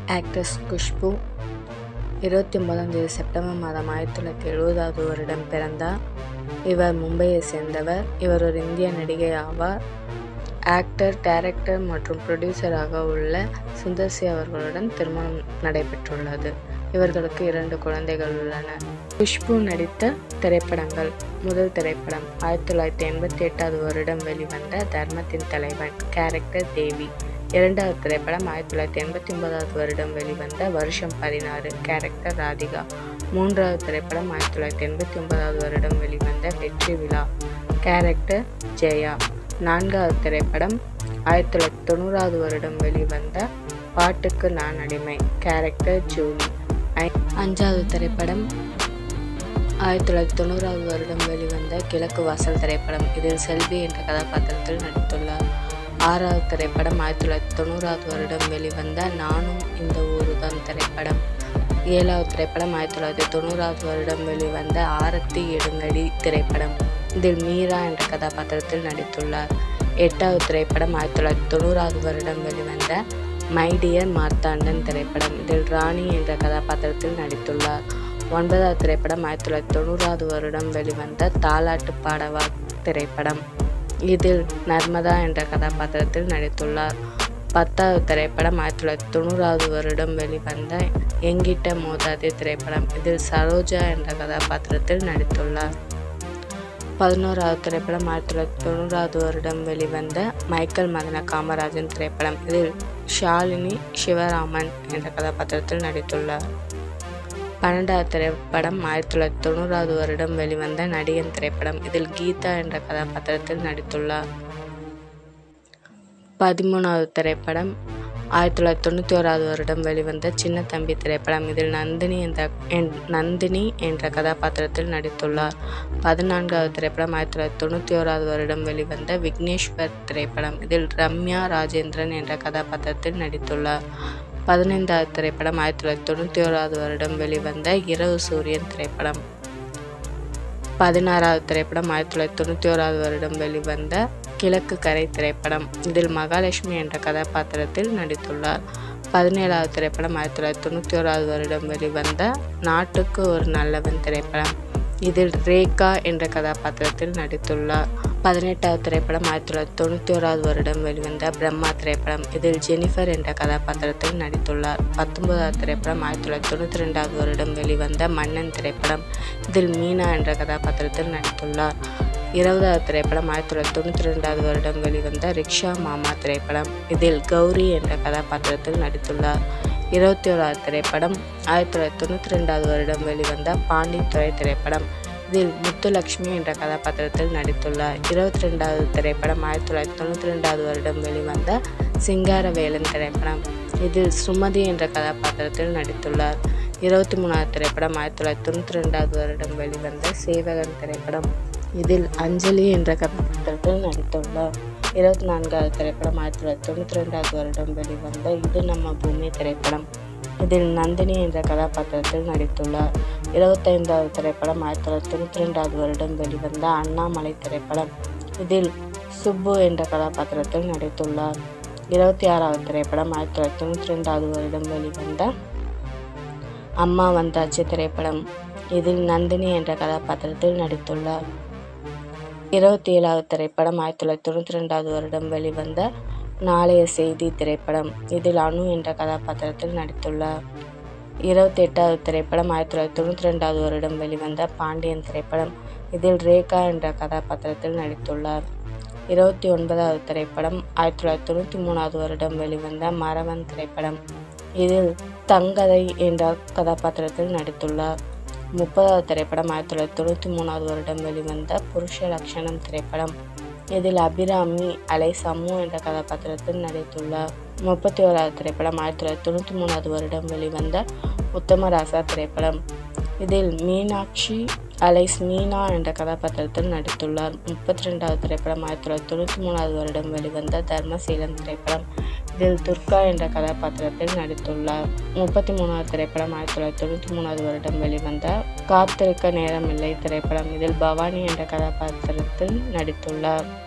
actress Khushbu இருபத்தி ஒன்பதாம் தேதி செப்டம்பர் மாதம் ஆயிரத்தி தொள்ளாயிரத்தி எழுபதாவது வருடம் பிறந்தார் இவர் மும்பையை சேர்ந்தவர் இவர் ஒரு இந்திய நடிகை ஆவார் ஆக்டர் டைரக்டர் மற்றும் ப்ரொடியூசராக உள்ள சுந்தர் சி அவர்களுடன் திருமணம் நடைபெற்றுள்ளது இவர்களுக்கு இரண்டு குழந்தைகள் உள்ளன குஷ்பு நடித்த திரைப்படங்கள் முதல் திரைப்படம் ஆயிரத்தி தொள்ளாயிரத்தி எண்பத்தி எட்டாவது வருடம் வெளிவந்த தர்மத்தின் தலைவன் கேரக்டர் தேவி இரண்டாவது திரைப்படம் ஆயிரத்தி தொள்ளாயிரத்தி எண்பத்தி ஒன்பதாவது வருடம் வெளிவந்த வருஷம் பதினாறு கேரக்டர் ராதிகா மூன்றாவது திரைப்படம் ஆயிரத்தி தொள்ளாயிரத்தி எண்பத்தி ஒன்பதாவது வருடம் வெளிவந்த வெற்றி விழா கேரக்டர் ஜெயா நான்காவது திரைப்படம் ஆயிரத்தி தொள்ளாயிரத்தி தொண்ணூறாவது வருடம் வெளிவந்த பாட்டுக்கு நான் அடிமை கேரக்டர் ஜூலி ஐ- அஞ்சாவது திரைப்படம் ஆயிரத்தி தொள்ளாயிரத்தி தொண்ணூறாவது வருடம் வெளிவந்த கிழக்கு வாசல் திரைப்படம் இதில் செல்வி என்ற கதாபாத்திரத்தில் நடித்துள்ளார் ஆறாவது திரைப்படம் ஆயிரத்தி தொள்ளாயிரத்தி தொண்ணூறாவது வருடம் வெளிவந்த நானும் இந்த ஊருதான் திரைப்படம் ஏழாவது திரைப்படம் ஆயிரத்தி தொள்ளாயிரத்தி தொண்ணூறாவது வருடம் வெளிவந்த ஆரத்தி எடுங்கடி திரைப்படம் இதில் மீரா என்ற கதாபாத்திரத்தில் நடித்துள்ளார் எட்டாவது திரைப்படம் ஆயிரத்தி தொள்ளாயிரத்தி தொண்ணூறாவது வருடம் வெளிவந்த மை டியர் மார்த்தாண்டன் திரைப்படம் இதில் ராணி என்ற கதாபாத்திரத்தில் நடித்துள்ளார் ஒன்பதாவது திரைப்படம் ஆயிரத்தி தொள்ளாயிரத்தி தொண்ணூறாவது வருடம் வெளிவந்த தாலாட்டு பாடவா திரைப்படம் இதில் நர்மதா என்ற கதாபாத்திரத்தில் நடித்துள்ளார் பத்தாவது திரைப்படம் ஆயிரத்தி தொள்ளாயிரத்தி தொண்ணூறாவது வருடம் வெளிவந்த எங்கிட்ட மோதாதே திரைப்படம் இதில் சரோஜா என்ற கதாபாத்திரத்தில் நடித்துள்ளார் பதினோராவது திரைப்படம் ஆயிரத்தி தொள்ளாயிரத்தி தொண்ணூறாவது வருடம் வெளிவந்த மைக்கேல் மதன காமராஜன் திரைப்படம் இதில் ஷாலினி சிவராமன் என்ற கதாபாத்திரத்தில் நடித்துள்ளார் பன்னெண்டாவது திரைப்படம் ஆயிரத்தி தொள்ளாயிரத்தி தொண்ணூறாவது வருடம் வெளிவந்த நடிகன் திரைப்படம் இதில் கீதா என்ற கதாபாத்திரத்தில் நடித்துள்ளார் பதிமூணாவது திரைப்படம் ஆயிரத்தி தொள்ளாயிரத்தி தொண்ணூற்றி ஓராவது வருடம் வெளிவந்த சின்ன தம்பி திரைப்படம் இதில் நந்தினி என்ற என்- நந்தினி என்ற கதாபாத்திரத்தில் நடித்துள்ளார் பதினான்காவது திரைப்படம் ஆயிரத்தி தொள்ளாயிரத்தி தொண்ணூற்றி ஓராவது வருடம் வெளிவந்த விக்னேஸ்வர் திரைப்படம் இதில் ரம்யா ராஜேந்திரன் என்ற கதாபாத்திரத்தில் நடித்துள்ளார் பதினைந்தாவது திரைப்படம் ஆயிரத்தி தொள்ளாயிரத்தி தொண்ணூற்றி ஓராவது வருடம் வெளிவந்த இரவு சூரியன் திரைப்படம் பதினாறாவது திரைப்படம் ஆயிரத்தி தொள்ளாயிரத்தி தொண்ணூற்றி ஓராவது வருடம் வெளிவந்த கிழக்கு கரை திரைப்படம் இதில் மகாலட்சுமி என்ற கதாபாத்திரத்தில் நடித்துள்ளார் பதினேழாவது திரைப்படம் ஆயிரத்தி தொள்ளாயிரத்தி தொண்ணூற்றி ஓராவது வருடம் வெளிவந்த நாட்டுக்கு ஒரு நல்லவன் திரைப்படம் இதில் ரேகா என்ற கதாபாத்திரத்தில் நடித்துள்ளார் பதினெட்டாவது திரைப்படம் ஆயிரத்தி தொள்ளாயிரத்தி தொண்ணூற்றி ஓராவது வருடம் வெளிவந்த பிரம்மா திரைப்படம் இதில் ஜெனிஃபர் என்ற கதாபாத்திரத்தில் நடித்துள்ளார் பத்தொன்பதாவது திரைப்படம் ஆயிரத்தி தொள்ளாயிரத்தி தொண்ணூற்றி ரெண்டாவது வருடம் வெளிவந்த மன்னன் திரைப்படம் இதில் மீனா என்ற கதாபாத்திரத்தில் நடித்துள்ளார் இருபதாவது திரைப்படம் ஆயிரத்தி தொள்ளாயிரத்தி தொண்ணூற்றி ரெண்டாவது வருடம் வெளிவந்த ரிக்ஷா மாமா திரைப்படம் இதில் கௌரி என்ற கதாபாத்திரத்தில் நடித்துள்ளார் இருபத்தி ஓராவது திரைப்படம் ஆயிரத்தி தொள்ளாயிரத்தி தொண்ணூற்றி ரெண்டாவது வருடம் வெளிவந்த பாண்டித்துறை திரைப்படம் இதில் முத்துலட்சுமி என்ற கதாபாத்திரத்தில் நடித்துள்ளார் இருபத்தி ரெண்டாவது திரைப்படம் ஆயிரத்தி தொள்ளாயிரத்தி தொண்ணூற்றி ரெண்டாவது வருடம் வெளிவந்த சிங்காரவேலன் திரைப்படம் இதில் சுமதி என்ற கதாபாத்திரத்தில் நடித்துள்ளார் இருபத்தி மூணாவது திரைப்படம் ஆயிரத்தி தொள்ளாயிரத்தி தொண்ணூற்றி ரெண்டாவது வருடம் வெளிவந்த சேவகன் திரைப்படம் இதில் அஞ்சலி என்ற கதாபாத்திரத்தில் நடித்துள்ளார் இருபத்தி நான்காவது திரைப்படம் ஆயிரத்தி தொள்ளாயிரத்தி தொண்ணூற்றி ரெண்டாவது வருடம் வெளிவந்த இது நம்ம பூமி திரைப்படம் இதில் நந்தினி என்ற கதாபாத்திரத்தில் நடித்துள்ளார் இருபத்தைந்தாவது திரைப்படம் ஆயிரத்தி தொள்ளாயிரத்தி தொண்ணூற்றி ரெண்டாவது வருடம் வெளிவந்த அண்ணாமலை திரைப்படம் இதில் சுப்பு என்ற கதாபாத்திரத்தில் நடித்துள்ளார் இருபத்தி ஆறாவது திரைப்படம் ஆயிரத்தி தொள்ளாயிரத்தி தொண்ணூற்றி ரெண்டாவது வருடம் வெளிவந்த அம்மா வந்தாச்சு திரைப்படம் இதில் நந்தினி என்ற கதாபாத்திரத்தில் நடித்துள்ளார் இருபத்தி ஏழாவது திரைப்படம் ஆயிரத்தி தொள்ளாயிரத்தி தொண்ணூற்றி ரெண்டாவது வருடம் வெளிவந்த நாளைய செய்தி திரைப்படம் இதில் அனு என்ற கதாபாத்திரத்தில் நடித்துள்ளார் இருபத்தி எட்டாவது திரைப்படம் ஆயிரத்தி தொள்ளாயிரத்தி தொண்ணூற்றி ரெண்டாவது வருடம் வெளிவந்த பாண்டியன் திரைப்படம் இதில் ரேகா என்ற கதாபாத்திரத்தில் நடித்துள்ளார் இருபத்தி ஒன்பதாவது திரைப்படம் ஆயிரத்தி தொள்ளாயிரத்தி தொண்ணூற்றி மூணாவது வருடம் வெளிவந்த மரவன் திரைப்படம் இதில் தங்கதை என்ற கதாபாத்திரத்தில் நடித்துள்ளார் முப்பதாவது திரைப்படம் ஆயிரத்தி தொள்ளாயிரத்தி தொண்ணூற்றி மூணாவது வருடம் வெளிவந்த புருஷ லட்சணம் திரைப்படம் இதில் அபிராமி அலை சம்மு என்ற கதாபாத்திரத்தில் நடித்துள்ளார் முப்பத்தி ஓராவது திரைப்படம் ஆயிரத்தி தொள்ளாயிரத்தி தொண்ணூற்றி மூணாவது வருடம் வெளிவந்த உத்தமராசா திரைப்படம் இதில் மீனாட்சி அலைஸ் மீனா என்ற கதாபாத்திரத்தில் நடித்துள்ளார் முப்பத்தி ரெண்டாவது திரைப்படம் ஆயிரத்தி தொள்ளாயிரத்தி தொண்ணூற்றி மூணாவது வருடம் வெளிவந்த தர்மசீலன் திரைப்படம் இதில் துர்கா என்ற கதாபாத்திரத்தில் நடித்துள்ளார் முப்பத்தி மூணாவது திரைப்படம் ஆயிரத்தி தொள்ளாயிரத்தி தொண்ணூற்றி மூணாவது வருடம் வெளிவந்த காத்திருக்க நேரமில்லை திரைப்படம் இதில் பவானி என்ற கதாபாத்திரத்தில் நடித்துள்ளார்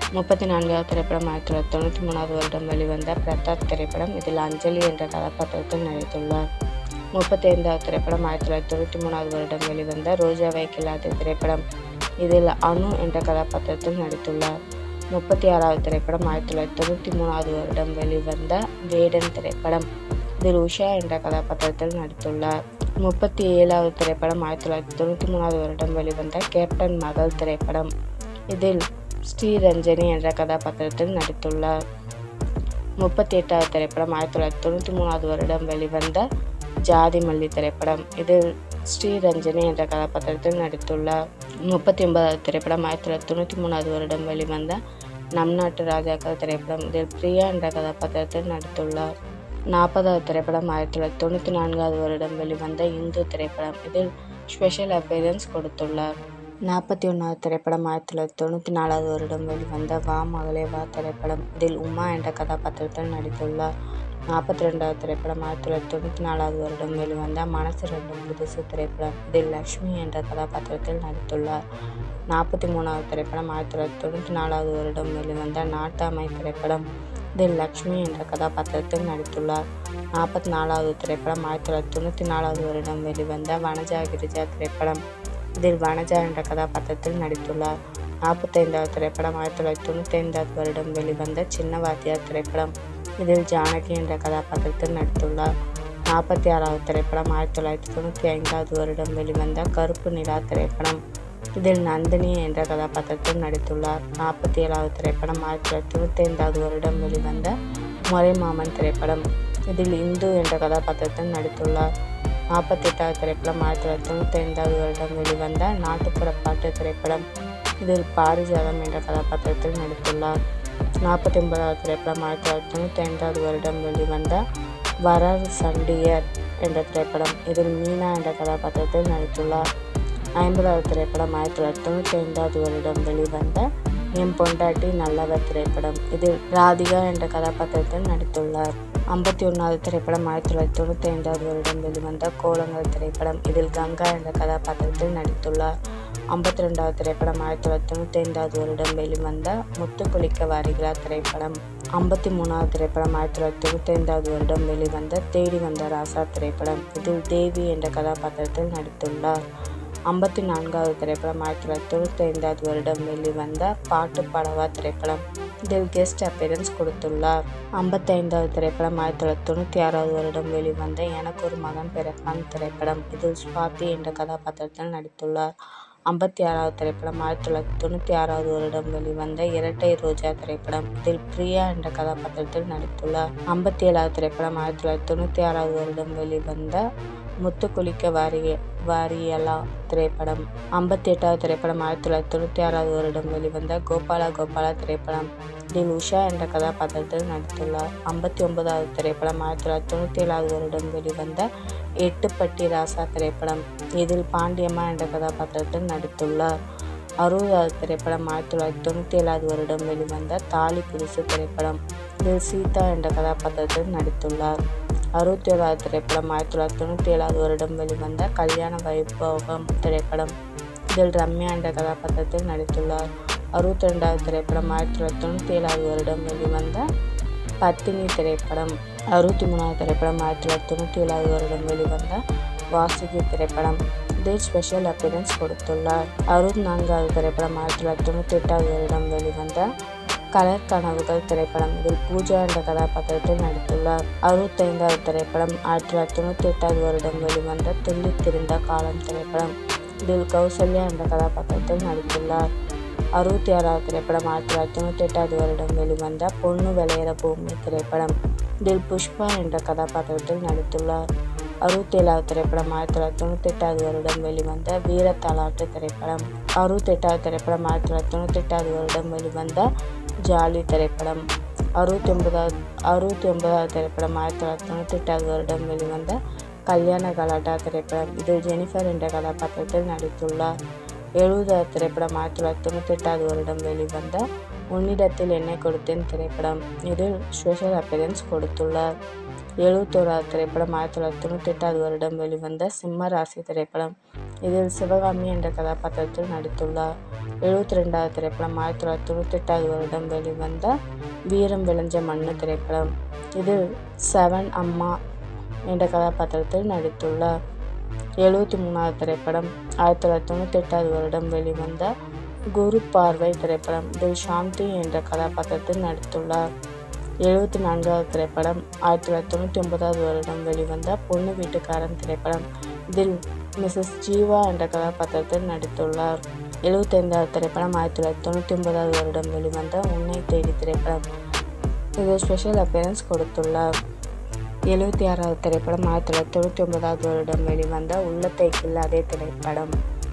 முப்பத்தி நான்காவது திரைப்படம் ஆயிரத்தி தொள்ளாயிரத்தி தொண்ணூற்றி மூணாவது வருடம் வெளிவந்த பிரதாப் திரைப்படம் இதில் அஞ்சலி என்ற கதாபாத்திரத்தில் நடித்துள்ளார் முப்பத்தி ஐந்தாவது திரைப்படம் ஆயிரத்தி தொள்ளாயிரத்தி தொண்ணூற்றி மூணாவது வருடம் வெளிவந்த ரோஜாவை கில்லாத திரைப்படம் இதில் அனு என்ற கதாபாத்திரத்தில் நடித்துள்ளார் முப்பத்தி ஆறாவது திரைப்படம் ஆயிரத்தி தொள்ளாயிரத்தி தொண்ணூற்றி மூணாவது வருடம் வெளிவந்த வேடன் திரைப்படம் இதில் உஷா என்ற கதாபாத்திரத்தில் நடித்துள்ளார் முப்பத்தி ஏழாவது திரைப்படம் ஆயிரத்தி தொள்ளாயிரத்தி தொண்ணூற்றி மூணாவது வருடம் வெளிவந்த கேப்டன் மகள் திரைப்படம் இதில் ஸ்ரீரஞ்சனி என்ற கதாபாத்திரத்தில் நடித்துள்ளார் முப்பத்தி எட்டாவது திரைப்படம் ஆயிரத்தி தொள்ளாயிரத்தி தொண்ணூற்றி மூணாவது வருடம் வெளிவந்த ஜாதி மல்லி திரைப்படம் இதில் ஸ்ரீரஞ்சனி என்ற கதாபாத்திரத்தில் நடித்துள்ளார் முப்பத்தி ஒன்பதாவது திரைப்படம் ஆயிரத்தி தொள்ளாயிரத்தி தொண்ணூற்றி மூணாவது வருடம் வெளிவந்த நம் நாட்டு ராஜாக்கள் திரைப்படம் இதில் பிரியா என்ற கதாபாத்திரத்தில் நடித்துள்ளார் நாற்பதாவது திரைப்படம் ஆயிரத்தி தொள்ளாயிரத்தி தொண்ணூற்றி நான்காவது வருடம் வெளிவந்த இந்து திரைப்படம் இதில் ஸ்பெஷல் அப்பீரன்ஸ் கொடுத்துள்ளார் நாற்பத்தி ஒன்றாவது திரைப்படம் ஆயிரத்தி தொள்ளாயிரத்தி தொண்ணூற்றி நாலாவது வருடம் வெளிவந்த வா மகளே வா திரைப்படம் இதில் உமா என்ற கதாபாத்திரத்தில் நடித்துள்ளார் நாற்பத்தி ரெண்டாவது திரைப்படம் ஆயிரத்தி தொள்ளாயிரத்தி தொண்ணூற்றி நாலாவது வருடம் வெளிவந்த மனசு ரெண்டும் புதுசு திரைப்படம் இதில் லக்ஷ்மி என்ற கதாபாத்திரத்தில் நடித்துள்ளார் நாற்பத்தி மூணாவது திரைப்படம் ஆயிரத்தி தொள்ளாயிரத்தி தொண்ணூற்றி நாலாவது வருடம் வெளிவந்த நாட்டாமை திரைப்படம் இதில் லக்ஷ்மி என்ற கதாபாத்திரத்தில் நடித்துள்ளார் நாற்பத்தி நாலாவது திரைப்படம் ஆயிரத்தி தொள்ளாயிரத்தி தொண்ணூற்றி நாலாவது வருடம் வெளிவந்த வனஜா கிரிஜா திரைப்படம் இதில் வனஜா என்ற கதாபாத்திரத்தில் நடித்துள்ளார் நாற்பத்தைந்தாவது திரைப்படம் ஆயிரத்தி தொள்ளாயிரத்தி தொண்ணூற்றி ஐந்தாவது வருடம் வெளிவந்த சின்ன வாத்தியார் திரைப்படம் இதில் ஜானகி என்ற கதாபாத்திரத்தில் நடித்துள்ளார் நாற்பத்தி ஆறாவது திரைப்படம் ஆயிரத்தி தொள்ளாயிரத்தி தொண்ணூற்றி ஐந்தாவது வருடம் வெளிவந்த கருப்பு நிலா திரைப்படம் இதில் நந்தினி என்ற கதாபாத்திரத்தில் நடித்துள்ளார் நாற்பத்தி ஏழாவது திரைப்படம் ஆயிரத்தி தொள்ளாயிரத்தி தொண்ணூற்றி ஐந்தாவது வருடம் வெளிவந்த முறைமாமன் திரைப்படம் இதில் இந்து என்ற கதாபாத்திரத்தில் நடித்துள்ளார் நாற்பத்தி எட்டாவது திரைப்படம் ஆயிரத்தி தொள்ளாயிரத்தி தொண்ணூற்றி ஐந்தாவது வருடம் வெளிவந்த நாட்டுப்புற பாட்டு திரைப்படம் இதில் பாரிஜாதம் என்ற கதாபாத்திரத்தில் நடித்துள்ளார் நாற்பத்தி ஒன்பதாவது திரைப்படம் ஆயிரத்தி தொள்ளாயிரத்தி தொண்ணூற்றி ஐந்தாவது வருடம் வெளிவந்த வரர் சண்டியர் என்ற திரைப்படம் இதில் மீனா என்ற கதாபாத்திரத்தில் நடித்துள்ளார் ஐம்பதாவது திரைப்படம் ஆயிரத்தி தொள்ளாயிரத்தி தொண்ணூற்றி ஐந்தாவது வருடம் வெளிவந்த என் பொண்டாட்டி நல்லவர் திரைப்படம் இதில் ராதிகா என்ற கதாபாத்திரத்தில் நடித்துள்ளார் ஐம்பத்தி ஒன்றாவது திரைப்படம் ஆயிரத்தி தொள்ளாயிரத்தி தொண்ணூற்றி ஐந்தாவது வருடம் வெளிவந்த கோலங்கள் திரைப்படம் இதில் கங்கா என்ற கதாபாத்திரத்தில் நடித்துள்ளார் ஐம்பத்தி ரெண்டாவது திரைப்படம் ஆயிரத்தி தொள்ளாயிரத்தி தொண்ணூற்றி ஐந்தாவது வருடம் வெளிவந்த முத்துக்குளிக்க வாரிகளா திரைப்படம் ஐம்பத்தி மூணாவது திரைப்படம் ஆயிரத்தி தொள்ளாயிரத்தி தொண்ணூற்றி ஐந்தாவது வருடம் வெளிவந்த தேடி வந்த ராசா திரைப்படம் இதில் தேவி என்ற கதாபாத்திரத்தில் நடித்துள்ளார் ஐம்பத்தி நான்காவது திரைப்படம் ஆயிரத்தி தொள்ளாயிரத்தி தொண்ணூற்றி ஐந்தாவது வருடம் வெளிவந்த பாட்டு பாடவா திரைப்படம் இதில் கெஸ்ட் அப்பீரன்ஸ் கொடுத்துள்ளார் ஐம்பத்தி ஐந்தாவது திரைப்படம் ஆயிரத்தி தொள்ளாயிரத்தி தொண்ணூற்றி ஆறாவது வருடம் வெளிவந்த எனக்கு ஒரு மகன் பிறப்பான் திரைப்படம் இதில் ஸ்வாதி என்ற கதாபாத்திரத்தில் நடித்துள்ளார் ஐம்பத்தி ஆறாவது திரைப்படம் ஆயிரத்தி தொள்ளாயிரத்தி தொண்ணூற்றி ஆறாவது வருடம் வெளிவந்த இரட்டை ரோஜா திரைப்படம் இதில் பிரியா என்ற கதாபாத்திரத்தில் நடித்துள்ளார் ஐம்பத்தி ஏழாவது திரைப்படம் ஆயிரத்தி தொள்ளாயிரத்தி தொண்ணூற்றி ஆறாவது வருடம் வெளிவந்த முத்துக்குளிக்க வாரிய வாரியலா திரைப்படம் ஐம்பத்தி எட்டாவது திரைப்படம் ஆயிரத்தி தொள்ளாயிரத்தி தொண்ணூற்றி ஆறாவது வருடம் வெளிவந்த கோபாலா கோபாலா திரைப்படம் இதில் உஷா என்ற கதாபாத்திரத்தில் நடித்துள்ளார் ஐம்பத்தி ஒன்பதாவது திரைப்படம் ஆயிரத்தி தொள்ளாயிரத்தி தொண்ணூற்றி ஏழாவது வருடம் வெளிவந்த எட்டுப்பட்டி ராசா திரைப்படம் இதில் பாண்டியம்மா என்ற கதாபாத்திரத்தில் நடித்துள்ளார் அறுபதாவது திரைப்படம் ஆயிரத்தி தொள்ளாயிரத்தி தொண்ணூற்றி ஏழாவது வருடம் வெளிவந்த தாலி புதுசு திரைப்படம் இதில் சீதா என்ற கதாபாத்திரத்தில் நடித்துள்ளார் அறுபத்தி ஏழாவது திரைப்படம் ஆயிரத்தி தொள்ளாயிரத்தி தொண்ணூற்றி ஏழாவது வருடம் வெளிவந்த கல்யாண வைபவம் திரைப்படம் இதில் ரம்யா என்ற கதாபாத்திரத்தில் நடித்துள்ளார் அறுபத்தி ரெண்டாவது திரைப்படம் ஆயிரத்தி தொள்ளாயிரத்தி தொண்ணூற்றி ஏழாவது வருடம் வெளிவந்த பத்தினி திரைப்படம் அறுபத்தி மூணாவது திரைப்படம் ஆயிரத்தி தொள்ளாயிரத்தி தொண்ணூற்றி ஏழாவது வருடம் வெளிவந்த வாசுகி திரைப்படம் இதில் ஸ்பெஷல் அப்பீரன்ஸ் கொடுத்துள்ளார் அறுபத்தி நான்காவது திரைப்படம் ஆயிரத்தி தொள்ளாயிரத்தி தொண்ணூற்றி எட்டாவது வருடம் வெளிவந்த கலர் கனவுகள் திரைப்படம் இதில் பூஜா என்ற கதாபாத்திரத்தில் நடித்துள்ளார் அறுபத்தைந்தாவது திரைப்படம் ஆயிரத்தி தொள்ளாயிரத்தி தொண்ணூற்றி எட்டாவது வருடம் வெளிவந்த துள்ளி திரிந்த காலம் திரைப்படம் இதில் கௌசல்யா என்ற கதாபாத்திரத்தில் நடித்துள்ளார் அறுபத்தி ஆறாவது திரைப்படம் ஆயிரத்தி தொள்ளாயிரத்தி தொண்ணூற்றி எட்டாவது வருடம் வெளிவந்த பொண்ணு விளையிற பூமி திரைப்படம் இதில் புஷ்பா என்ற கதாபாத்திரத்தில் நடித்துள்ளார் அறுபத்தி ஏழாவது திரைப்படம் ஆயிரத்தி தொள்ளாயிரத்தி தொண்ணூற்றி எட்டாவது வருடம் வெளிவந்த வீர தாலாட்டு திரைப்படம் அறுபத்தி எட்டாவது திரைப்படம் ஆயிரத்தி தொள்ளாயிரத்தி தொண்ணூற்றி எட்டாவது வருடம் வெளிவந்த ஜாலி திரைப்படம் அறுபத்தி ஒன்பதாவது அறுபத்தி ஒன்பதாவது திரைப்படம் ஆயிரத்தி தொள்ளாயிரத்தி தொண்ணூற்றி எட்டாவது வருடம் வெளிவந்த கல்யாண கலாட்டா திரைப்படம் இதில் ஜெனிஃபர் என்ற கதாபாத்திரத்தில் நடித்துள்ளார் எழுபதாவது திரைப்படம் ஆயிரத்தி தொள்ளாயிரத்தி தொண்ணூற்றி எட்டாவது வருடம் வெளிவந்த உன்னிடத்தில் என்னை கொடுத்தேன் திரைப்படம் இதில் ஸ்பெஷல் அப்பீரன்ஸ் கொடுத்துள்ளார் எழுபத்தோராவது திரைப்படம் ஆயிரத்தி தொள்ளாயிரத்தி தொண்ணூற்றி எட்டாவது வருடம் வெளிவந்த சிம்ம ராசி திரைப்படம் இதில் சிவகாமி என்ற கதாபாத்திரத்தில் நடித்துள்ளார் எழுபத்தி ரெண்டாவது திரைப்படம் ஆயிரத்தி தொள்ளாயிரத்தி தொண்ணூற்றி எட்டாவது வருடம் வெளிவந்த வீரம் விளைஞ்ச மண்ணு திரைப்படம் இதில் செவன் அம்மா என்ற கதாபாத்திரத்தில் நடித்துள்ளார் எழுபத்தி மூணாவது திரைப்படம் ஆயிரத்தி தொள்ளாயிரத்தி தொண்ணூற்றி எட்டாவது வருடம் வெளிவந்த குரு பார்வை திரைப்படம் இதில் சாந்தி என்ற கதாபாத்திரத்தில் நடித்துள்ளார் எழுபத்தி நான்காவது திரைப்படம் ஆயிரத்தி தொள்ளாயிரத்தி தொண்ணூற்றி ஒன்பதாவது வருடம் வெளிவந்த பொண்ணு வீட்டுக்காரன் திரைப்படம் இதில் மிஸ்ஸஸ் ஜீவா என்ற கதாபாத்திரத்தில் நடித்துள்ளார் எழுபத்தைந்தாவது திரைப்படம் ஆயிரத்தி தொள்ளாயிரத்தி தொண்ணூற்றி ஒன்பதாவது வருடம் வெளிவந்த உன்னை தேடி திரைப்படம் இது ஸ்பெஷல் அப்பியரன்ஸ் கொடுத்துள்ளார் எழுபத்தி ஆறாவது திரைப்படம் ஆயிரத்தி தொள்ளாயிரத்தி தொண்ணூற்றி ஒன்பதாவது வருடம் வெளிவந்த உள்ளத்தை கில்லாதே திரைப்படம்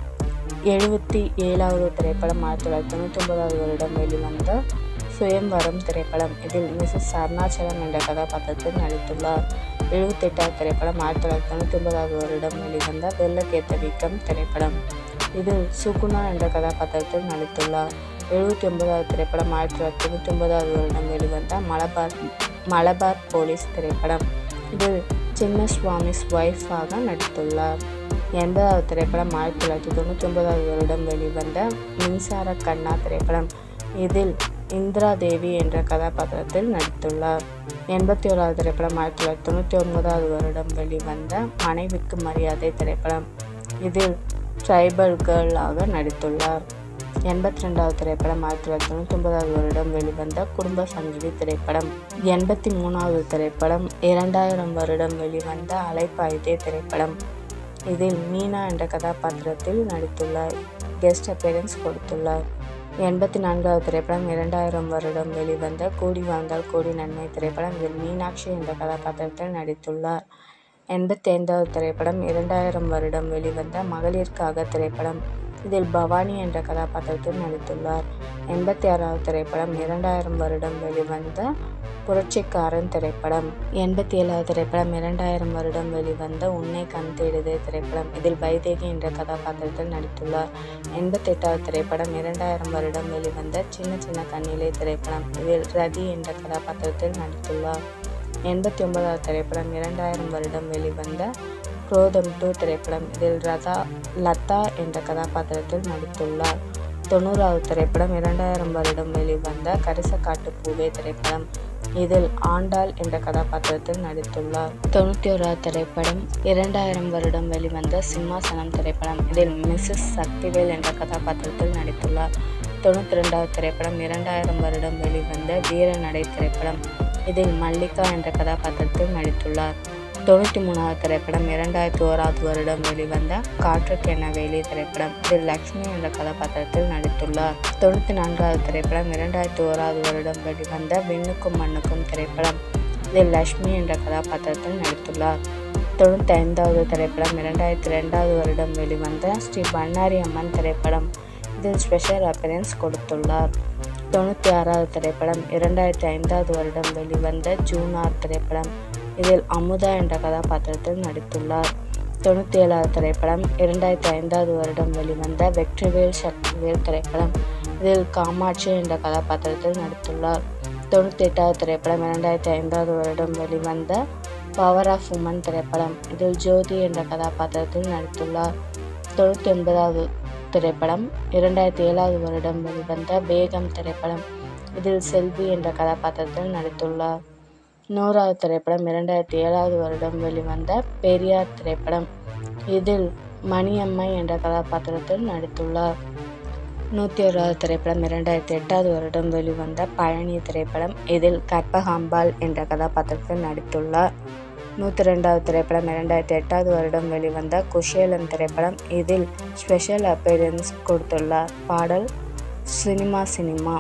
எழுபத்தி ஏழாவது திரைப்படம் ஆயிரத்தி தொள்ளாயிரத்தி தொண்ணூற்றி ஒன்பதாவது வருடம் வெளிவந்த சுயம்வரம் திரைப்படம் இதில் மிஸ்ஸஸ் அருணாச்சலம் என்ற கதாபாத்திரத்தில் நடித்துள்ளார் எழுபத்தெட்டாவது திரைப்படம் ஆயிரத்தி தொள்ளாயிரத்தி தொண்ணூற்றி ஒன்பதாவது வருடம் வெளிவந்த வெள்ளக்கேத்த வீக்கம் திரைப்படம் இதில் சுகுணா என்ற கதாபாத்திரத்தில் நடித்துள்ளார் எழுபத்தி ஒன்பதாவது திரைப்படம் ஆயிரத்தி தொள்ளாயிரத்தி தொண்ணூற்றி ஒன்பதாவது வருடம் வெளிவந்த மலபார் மலபார் போலீஸ் திரைப்படம் இதில் சின்ன சுவாமிஸ் ஒய்ஃபாக நடித்துள்ளார் எண்பதாவது திரைப்படம் ஆயிரத்தி தொள்ளாயிரத்தி தொண்ணூற்றி ஒன்பதாவது வருடம் வெளிவந்த மின்சார கண்ணா திரைப்படம் இதில் இந்திரா தேவி என்ற கதாபாத்திரத்தில் நடித்துள்ளார் எண்பத்தி ஓராவது திரைப்படம் ஆயிரத்தி தொள்ளாயிரத்தி தொண்ணூற்றி ஒன்பதாவது வருடம் வெளிவந்த மனைவிக்கு மரியாதை திரைப்படம் இதில் ட்ரைபல் கேர்ளாக நடித்துள்ளார் எண்பத்தி ரெண்டாவது திரைப்படம் ஆயிரத்தி தொள்ளாயிரத்தி தொண்ணூற்றி ஒன்பதாவது வருடம் வெளிவந்த குடும்ப சங்கிலி திரைப்படம் எண்பத்தி மூணாவது திரைப்படம் இரண்டாயிரம் வருடம் வெளிவந்த அலைப்பாயுதே திரைப்படம் இதில் மீனா என்ற கதாபாத்திரத்தில் நடித்துள்ளார் கெஸ்ட் அப்பியரன்ஸ் கொடுத்துள்ளார் எண்பத்தி நான்காவது திரைப்படம் இரண்டாயிரம் வருடம் வெளிவந்த கூடி வாழ்ந்தால் கோடி நன்மை திரைப்படம் இதில் மீனாட்சி என்ற கதாபாத்திரத்தில் நடித்துள்ளார் எண்பத்தி ஐந்தாவது திரைப்படம் இரண்டாயிரம் வருடம் வெளிவந்த மகளிருக்காக திரைப்படம் இதில் பவானி என்ற கதாபாத்திரத்தில் நடித்துள்ளார் எண்பத்தி ஆறாவது திரைப்படம் இரண்டாயிரம் வருடம் வெளிவந்த புரட்சிக்காரன் திரைப்படம் எண்பத்தி ஏழாவது திரைப்படம் இரண்டாயிரம் வருடம் வெளிவந்த உன்னை கண் தேடுதே திரைப்படம் இதில் வைதேகி என்ற கதாபாத்திரத்தில் நடித்துள்ளார் எண்பத்தி எட்டாவது திரைப்படம் இரண்டாயிரம் வருடம் வெளிவந்த சின்ன சின்ன கண்ணிலே திரைப்படம் இதில் ரதி என்ற கதாபாத்திரத்தில் நடித்துள்ளார் எண்பத்தி ஒன்பதாவது திரைப்படம் இரண்டாயிரம் வருடம் வெளிவந்த குரோதம் டூ திரைப்படம் இதில் ரதா லதா என்ற கதாபாத்திரத்தில் நடித்துள்ளார் தொண்ணூறாவது திரைப்படம் இரண்டாயிரம் வருடம் வெளிவந்த கரிசக்காட்டு பூவே திரைப்படம் இதில் ஆண்டாள் என்ற கதாபாத்திரத்தில் நடித்துள்ளார் தொண்ணூற்றி ஓராவது திரைப்படம் இரண்டாயிரம் வருடம் வெளிவந்த சிம்மாசனம் திரைப்படம் இதில் மிஸ்ஸஸ் சக்திவேல் என்ற கதாபாத்திரத்தில் நடித்துள்ளார் தொண்ணூற்றி ரெண்டாவது திரைப்படம் இரண்டாயிரம் வருடம் வெளிவந்த வீரநடை திரைப்படம் இதில் மல்லிகா என்ற கதாபாத்திரத்தில் நடித்துள்ளார் தொண்ணூற்றி மூணாவது திரைப்படம் இரண்டாயிரத்தி ஓராவது வருடம் வெளிவந்த காற்றுக்கென வேலி திரைப்படம் இதில் லக்ஷ்மி என்ற கதாபாத்திரத்தில் நடித்துள்ளார் தொண்ணூற்றி நான்காவது திரைப்படம் இரண்டாயிரத்தி ஓராவது வருடம் வெளிவந்த விண்ணுக்கும் மண்ணுக்கும் திரைப்படம் இதில் லக்ஷ்மி என்ற கதாபாத்திரத்தில் நடித்துள்ளார் தொண்ணூற்றி ஐந்தாவது திரைப்படம் இரண்டாயிரத்தி ரெண்டாவது வருடம் வெளிவந்த ஸ்ரீ பண்ணாரி அம்மன் திரைப்படம் இதில் ஸ்பெஷல் அப்பியரன்ஸ் கொடுத்துள்ளார் தொண்ணூற்றி ஆறாவது திரைப்படம் இரண்டாயிரத்தி ஐந்தாவது வருடம் வெளிவந்த ஜூனார் திரைப்படம் இதில் அமுதா என்ற கதாபாத்திரத்தில் நடித்துள்ளார் தொண்ணூற்றி ஏழாவது திரைப்படம் இரண்டாயிரத்தி ஐந்தாவது வருடம் வெளிவந்த வெற்றிவேல் சக்திவேல் திரைப்படம் இதில் காமாட்சி என்ற கதாபாத்திரத்தில் நடித்துள்ளார் தொண்ணூற்றி எட்டாவது திரைப்படம் இரண்டாயிரத்தி ஐந்தாவது வருடம் வெளிவந்த பவர் ஆஃப் உமன் திரைப்படம் இதில் ஜோதி என்ற கதாபாத்திரத்தில் நடித்துள்ளார் தொண்ணூற்றி ஒன்பதாவது திரைப்படம் இரண்டாயிரத்தி ஏழாவது வருடம் வெளிவந்த வேகம் திரைப்படம் இதில் செல்வி என்ற கதாபாத்திரத்தில் நடித்துள்ளார் நூறாவது திரைப்படம் இரண்டாயிரத்தி ஏழாவது வருடம் வெளிவந்த பெரியார் திரைப்படம் இதில் மணியம்மை என்ற கதாபாத்திரத்தில் நடித்துள்ளார் நூற்றி ஓராவது திரைப்படம் இரண்டாயிரத்தி எட்டாவது வருடம் வெளிவந்த பழனி திரைப்படம் இதில் கற்பகாம்பாள் என்ற கதாபாத்திரத்தில் நடித்துள்ளார் நூற்றி ரெண்டாவது திரைப்படம் இரண்டாயிரத்தி எட்டாவது வருடம் வெளிவந்த குஷேலன் திரைப்படம் இதில் ஸ்பெஷல் அப்பியரன்ஸ் கொடுத்துள்ளார் பாடல் சினிமா சினிமா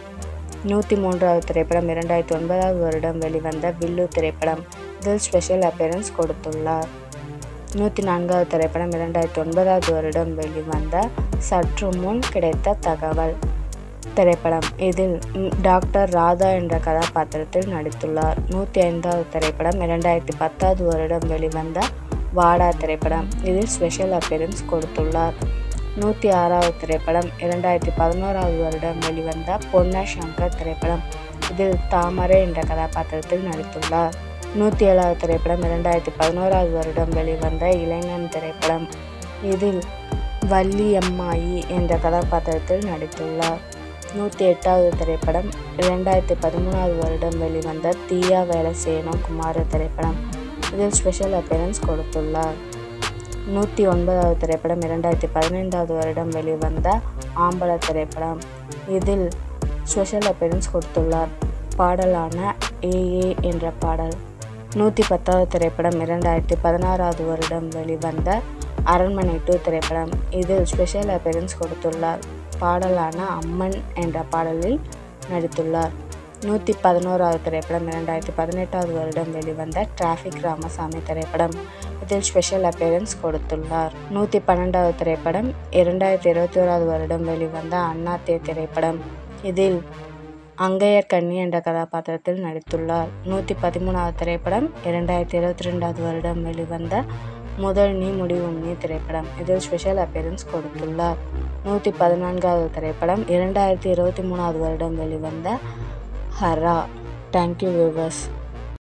நூற்றி மூன்றாவது திரைப்படம் இரண்டாயிரத்தி ஒன்பதாவது வருடம் வெளிவந்த வில்லு திரைப்படம் இதில் ஸ்பெஷல் அப்பியரன்ஸ் கொடுத்துள்ளார் நூற்றி நான்காவது திரைப்படம் இரண்டாயிரத்தி ஒன்பதாவது வருடம் வெளிவந்த சற்று முன் கிடைத்த தகவல் திரைப்படம் இதில் டாக்டர் ராதா என்ற கதாபாத்திரத்தில் நடித்துள்ளார் நூற்றி ஐந்தாவது திரைப்படம் இரண்டாயிரத்தி பத்தாவது வருடம் வெளிவந்த வாடா திரைப்படம் இதில் ஸ்பெஷல் அப்பியரன்ஸ் கொடுத்துள்ளார் நூற்றி ஆறாவது திரைப்படம் இரண்டாயிரத்தி பதினோராவது வருடம் வெளிவந்த பொன்ன சங்கர் திரைப்படம் இதில் தாமரை என்ற கதாபாத்திரத்தில் நடித்துள்ளார் நூற்றி ஏழாவது திரைப்படம் இரண்டாயிரத்தி பதினோராவது வருடம் வெளிவந்த இளைஞன் திரைப்படம் இதில் வள்ளியம்மாயி என்ற கதாபாத்திரத்தில் நடித்துள்ளார் நூற்றி எட்டாவது திரைப்படம் இரண்டாயிரத்தி பதிமூணாவது வருடம் வெளிவந்த தீயா வேலை செய்யணும் குமார திரைப்படம் இதில் ஸ்பெஷல் அப்பியரன்ஸ் கொடுத்துள்ளார் நூற்றி ஒன்பதாவது திரைப்படம் இரண்டாயிரத்தி பதினைந்தாவது வருடம் வெளிவந்த ஆம்பள திரைப்படம் இதில் ஸ்பெஷல் அப்பியரன்ஸ் கொடுத்துள்ளார் பாடலான ஏஏ என்ற பாடல் நூற்றி பத்தாவது திரைப்படம் இரண்டாயிரத்தி பதினாறாவது வருடம் வெளிவந்த அரண்மனை டூ திரைப்படம் இதில் ஸ்பெஷல் அப்பியரன்ஸ் கொடுத்துள்ளார் பாடலான அம்மன் என்ற பாடலில் நடித்துள்ளார் நூற்றி பதினோராவது திரைப்படம் இரண்டாயிரத்தி பதினெட்டாவது வருடம் வெளிவந்த டிராஃபிக் ராமசாமி திரைப்படம் இதில் ஸ்பெஷல் அப்பியரன்ஸ் கொடுத்துள்ளார் நூற்றி பன்னெண்டாவது திரைப்படம் இரண்டாயிரத்தி இருபத்தி ஓராவது வருடம் வெளிவந்த அண்ணாத்தே திரைப்படம் இதில் அங்கையர் கண்ணி என்ற கதாபாத்திரத்தில் நடித்துள்ளார் நூற்றி பதிமூணாவது திரைப்படம் இரண்டாயிரத்தி இருபத்தி ரெண்டாவது வருடம் வெளிவந்த முதல் நீ முடிவும் நீ திரைப்படம் இதில் ஸ்பெஷல் அப்பியரன்ஸ் கொடுத்துள்ளார் நூற்றி பதினான்காவது திரைப்படம் இரண்டாயிரத்தி இருபத்தி மூணாவது வருடம் வெளிவந்த ஹரா தேங்க்யூ வியூவர்ஸ்